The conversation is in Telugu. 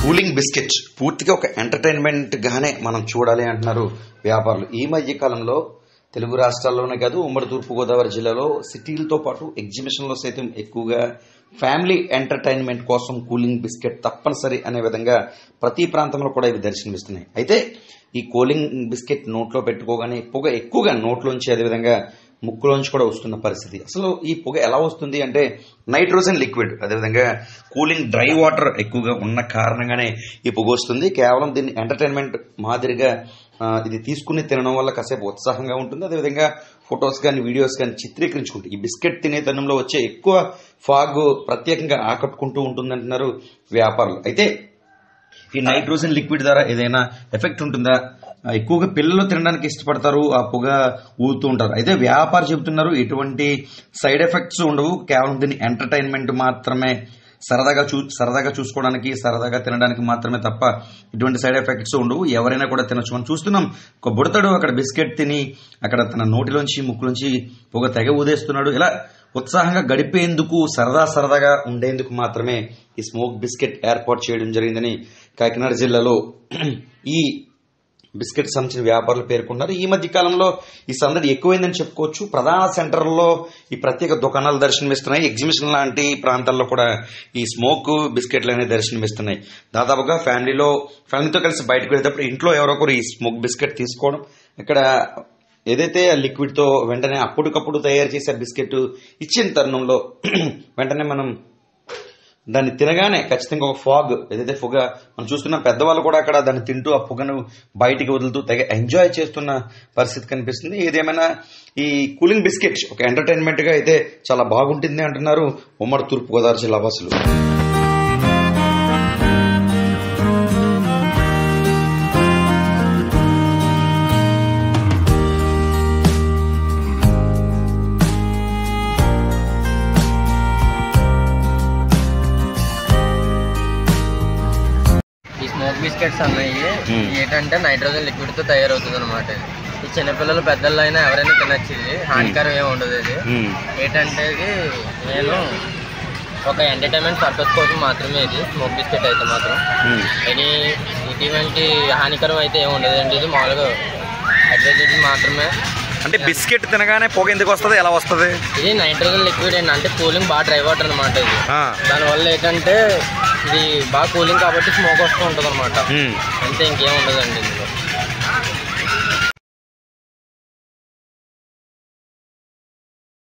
కూలింగ్ బిస్కెట్ పూర్తిగా ఒక ఎంటర్టైన్మెంట్ గానే మనం చూడాలి అంటున్నారు వ్యాపారులు ఈ మధ్య కాలంలో తెలుగు రాష్ట్రాల్లోనే కాదు ఉమ్మడి తూర్పుగోదావరి జిల్లాలో సిటీలతో పాటు ఎగ్జిబిషన్లో సైతం ఎక్కువగా ఫ్యామిలీ ఎంటర్టైన్మెంట్ కోసం కూలింగ్ బిస్కెట్ తప్పనిసరి అనే విధంగా ప్రతి ప్రాంతంలో కూడా ఇవి దర్శనమిస్తున్నాయి అయితే ఈ కూలింగ్ బిస్కెట్ నోట్లో పెట్టుకోగానే పొగ ఎక్కువగా నోట్లోంచి అదేవిధంగా ముక్కులోంచి కూడా వస్తున్న పరిస్థితి అసలు ఈ పొగ ఎలా వస్తుంది అంటే నైట్రోజన్ లిక్విడ్ అదేవిధంగా కూలింగ్ డ్రై వాటర్ ఎక్కువగా ఉన్న కారణంగానే ఈ పొగ వస్తుంది కేవలం దీన్ని ఎంటర్టైన్మెంట్ మాదిరిగా ఆ, ఇది తీసుకుని తినడం వల్ల కాసేపు ఉత్సాహంగా ఉంటుంది అదేవిధంగా ఫొటోస్ కానీ వీడియోస్ కానీ చిత్రీకరించుకుంటే ఈ బిస్కెట్ తినే తరుణంలో వచ్చే ఎక్కువ ఫాగ్ ప్రత్యేకంగా ఆకట్టుకుంటూ ఉంటుందంటున్నారు వ్యాపారులు అయితే ఈ నైట్రోజన్ లిక్విడ్ ద్వారా ఏదైనా ఎఫెక్ట్ ఉంటుందా ఆ, ఎక్కువగా పిల్లలు తినడానికి ఇష్టపడతారు ఆ పొగ ఊదుతూ ఉంటారు అయితే వ్యాపారి చెబుతున్నారు ఎటువంటి సైడ్ ఎఫెక్ట్స్ ఉండవు కేవలం దీన్ని ఎంటర్టైన్మెంట్ మాత్రమే సరదాగా చూ సరదాగా చూసుకోవడానికి సరదాగా తినడానికి మాత్రమే తప్ప ఎటువంటి సైడ్ ఎఫెక్ట్స్ ఉండవు ఎవరైనా కూడా తినొచ్చు మనం చూస్తున్నాం ఒక బుడతడు అక్కడ బిస్కెట్ తిని అక్కడ తన నోటిలోంచి ముక్కులోంచి పొగ తెగ ఊదేస్తున్నాడు ఇలా ఉత్సాహంగా గడిపేందుకు సరదా సరదాగా ఉండేందుకు మాత్రమే ఈ స్మోక్ బిస్కెట్ ఏర్పాటు చేయడం జరిగిందని కాకినాడ జిల్లాలో ఈ బిస్కెట్ సంబంధించిన వ్యాపారులు పేర్కొన్నారు ఈ మధ్య కాలంలో ఈ సందడి ఎక్కువైందని చెప్పుకోవచ్చు ప్రధాన సెంటర్లో ఈ ప్రత్యేక దుకాణాలు దర్శనమిస్తున్నాయి ఎగ్జిబిషన్ లాంటి ప్రాంతాల్లో కూడా ఈ స్మోక్ బిస్కెట్లు అనేవి దర్శనమిస్తున్నాయి దాదాపుగా ఫ్యామిలీలో ఫ్యామిలీతో కలిసి బయటకు వెళ్ళేటప్పుడు ఇంట్లో ఎవరో ఒకరు ఈ స్మోక్ బిస్కెట్ తీసుకోవడం ఇక్కడ ఏదైతే ఆ లిక్విడ్ తో వెంటనే అప్పటికప్పుడు తయారు చేసే బిస్కెట్ ఇచ్చిన తరుణంలో వెంటనే మనం దాన్ని తినగానే ఖచ్చితంగా ఒక ఫాగ్ ఏదైతే పొగ మనం చూస్తున్న పెద్దవాళ్ళు కూడా అక్కడ దాన్ని తింటూ ఆ పొగను బయటికి వదులుతూ తెగ ఎంజాయ్ చేస్తున్న పరిస్థితి కనిపిస్తుంది ఏదేమైనా ఈ కూలింగ్ బిస్కెట్ ఒక ఎంటర్టైన్మెంట్ గా అయితే చాలా బాగుంటుంది అంటున్నారు ఉమ్మడి తూర్పుగోదావరి జిల్లా వాసులు ఈ స్మోక్ బిస్కెట్స్ అన్నవి మ్మ్. ఏంటంటే నైట్రోజన్ లిక్విడ్ తో తయారవుతుంది అనమాట ఈ చిన్నపిల్లలు పెద్దలు అయినా ఎవరైనా తినచ్చు ఇది హానికరం ఏమి ఉండదు ఇది ఏంటంటే ఇది నేను ఒక ఎంటర్టైన్మెంట్ పర్పస్ కోసం మాత్రమే ఇది స్మోక్ బిస్కెట్ అయితే మాత్రం ఎనీ ఇటువంటి హానికరం అయితే ఏమి ఉండదండి ఇది మామూలుగా అడ్వర్టైజ్ మాత్రమే అంటే బిస్కెట్ తినగానే పొగ ఎందుకు వస్తుంది ఎలా వస్తుంది ఇది నైట్రోజన్ లిక్విడ్ అండి అంటే కూలింగ్ బాగా డ్రై వాటర్ అనమాట ఇది దానివల్ల ఏంటంటే ఇది బాగా కూలింగ్ కాబట్టి స్మోక్ వస్తూ ఉంటుంది అనమాట అంతే ఇంకేం ఉండదండి ఇది